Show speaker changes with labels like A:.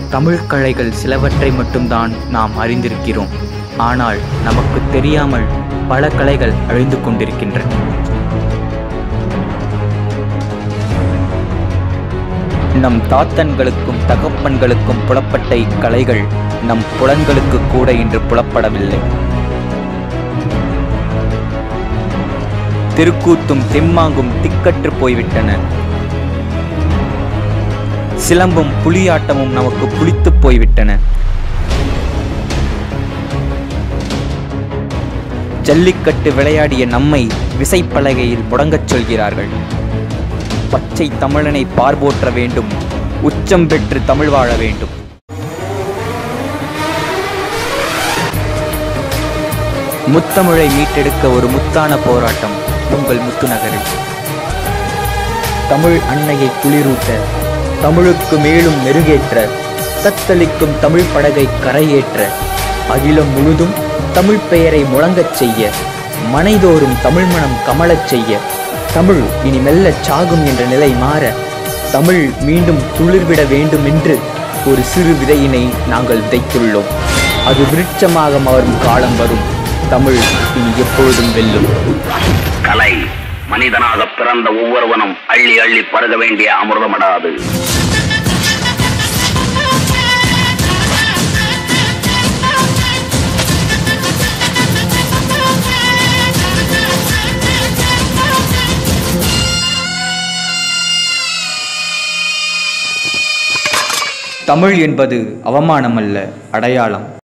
A: தமிழ் கலைகள் சிலவற்றை மட்டும்தான் நாம் அறிந்திருக்கிறோம் ஆனால் நமக்கு தெரியாமல் பல கலைகள் அழிந்து கொண்டிருக்கின்றன நம் தாத்தன்களுக்கும் தகப்பன்களுக்கும் புலப்பட்ட இக்கலைகள் நம் புலன்களுக்கு கூட இன்று புலப்படவில்லை திருக்கூத்தும் தெம்மாங்கும் திக்கற்று போய்விட்டன சிலம்பும் புலியாட்டமும் நமக்கு புளித்துப் போய்விட்டன ஜல்லிக்கட்டு விளையாடிய நம்மை விசைப்பலகையில் முடங்கச் சொல்கிறார்கள் பச்சை தமிழனை பார்போற்ற வேண்டும் உச்சம் பெற்று தமிழ் வாழ வேண்டும் முத்தமிழை மீட்டெடுக்க ஒரு முத்தான போராட்டம் உங்கள் முத்துநகரில் தமிழ் அன்னையை குளிரூட்ட தமிழுக்கு மேலும் மெருகேற்ற தத்தளிக்கும் தமிழ் படகை கரையேற்ற அகிலம் முழுதும் தமிழ் பெயரை முழங்கச் செய்ய மனைதோறும் தமிழ் மனம் கமலச் செய்ய தமிழ் இனி மெல்லச் சாகும் என்ற நிலை மாற தமிழ் மீண்டும் துளிர்விட வேண்டும் என்று ஒரு சிறு விதையினை நாங்கள் விதைத்துள்ளோம் அது விருட்சமாக மாறும் காலம் வரும் தமிழ் இனி எப்பொழுதும் வெல்லும்
B: கலை மனிதனாக பிறந்த ஒவ்வொருவனும் அள்ளி அள்ளி பருக வேண்டிய அமிர்தமடாது
A: தமிழ் என்பது அவமானமல்ல அடையாளம்